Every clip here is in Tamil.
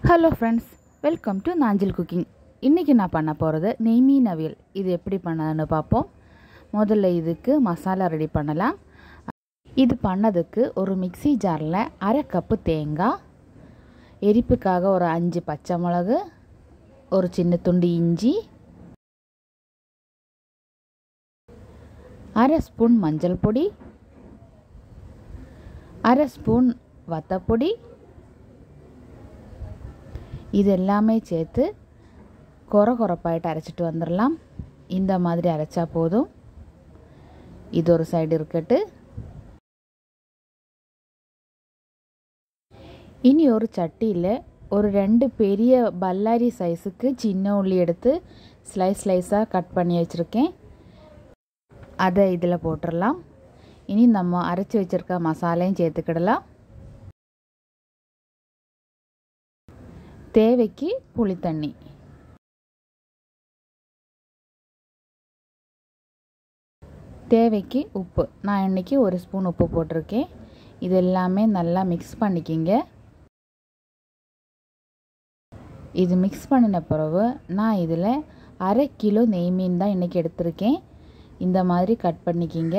hello friends welcome to Nanjil cooking இன்றைக்கி நான் பண்ண போகிறது நெய் மீன் அவியல் இது எப்படி பண்ணணும்னு பார்ப்போம் முதல்ல இதுக்கு மசாலா ரெடி பண்ணலாம் இது பண்ணதுக்கு ஒரு மிக்ஸி ஜாரில் அரை கப்பு தேங்காய் எரிப்புக்காக ஒரு அஞ்சு பச்சை மிளகு ஒரு சின்ன துண்டு இஞ்சி அரை ஸ்பூன் மஞ்சள் பொடி அரை ஸ்பூன் வத்தப்பொடி இது எல்லாமே சேர்த்து குறை குறைப்பாயிட்டு அரைச்சிட்டு வந்துடலாம் இந்த மாதிரி அரைச்சா போதும் இது ஒரு சைடு இருக்கட்டு இனி ஒரு சட்டியில் ஒரு ரெண்டு பெரிய பல்லாரி சைஸுக்கு சின்ன உள்ளி எடுத்து ஸ்லைஸ் ஸ்லைஸாக கட் பண்ணி வச்சுருக்கேன் அதை இதில் போட்டுடலாம் இனி நம்ம அரைச்சி வச்சுருக்க மசாலையும் சேர்த்துக்கிடலாம் தேவைக்கு புளித்தண்ணி தேவைக்கு உப்பு நான் இன்றைக்கி ஒரு ஸ்பூன் உப்பு போட்டிருக்கேன் இது எல்லாமே நல்லா மிக்ஸ் பண்ணிக்கிங்க இது மிக்ஸ் பண்ணின பிறகு நான் இதில் அரை கிலோ நெய் மீன் தான் இன்றைக்கி எடுத்திருக்கேன் இந்த மாதிரி கட் பண்ணிக்கிங்க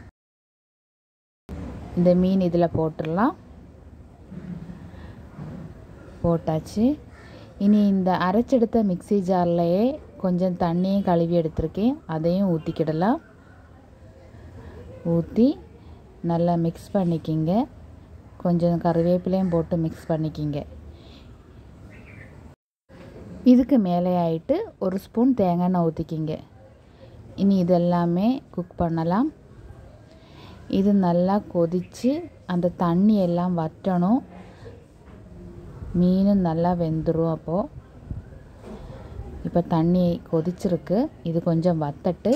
இந்த மீன் இதில் போட்டுடலாம் போட்டாச்சு இனி இந்த அரைச்செடுத்த மிக்சி ஜார்லையே கொஞ்சம் தண்ணியும் கழுவி எடுத்திருக்கேன் அதையும் ஊற்றிக்கிடலாம் ஊற்றி நல்லா மிக்ஸ் பண்ணிக்கிங்க கொஞ்சம் கருவேப்பிலையும் போட்டு மிக்ஸ் பண்ணிக்கிங்க இதுக்கு மேலே ஆயிட்டு ஒரு ஸ்பூன் தேங்காய் எண்ணெய் ஊற்றிக்கிங்க இனி இதெல்லாமே குக் பண்ணலாம் இது நல்லா கொதித்து அந்த தண்ணி எல்லாம் வற்றணும் மீனும் நல்லா வெந்துடும் அப்போது இப்போ தண்ணி கொதிச்சிருக்கு இது கொஞ்சம் வத்தட்டு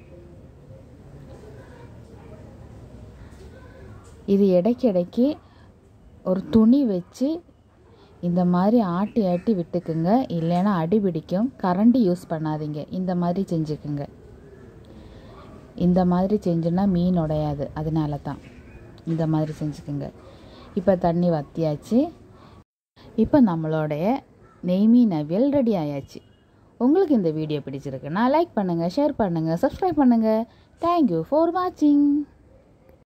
இது இடைக்கு இடைக்கு ஒரு துணி வச்சு இந்த மாதிரி ஆட்டி ஆட்டி விட்டுக்குங்க இல்லைன்னா அடி பிடிக்கும் கரண்டி யூஸ் பண்ணாதீங்க இந்த மாதிரி செஞ்சுக்குங்க இந்த மாதிரி செஞ்சுன்னா மீன் உடையாது அதனால தான் இந்த மாதிரி செஞ்சுக்குங்க இப்போ தண்ணி வத்தியாச்சு இப்போ நம்மளுடைய நெய்மீன் அவியல் ரெடி ஆயாச்சு உங்களுக்கு இந்த வீடியோ பிடிச்சிருக்குன்னா லைக் பண்ணுங்கள் ஷேர் பண்ணுங்கள் சப்ஸ்கிரைப் பண்ணுங்கள் தேங்க்யூ ஃபார் வாட்சிங்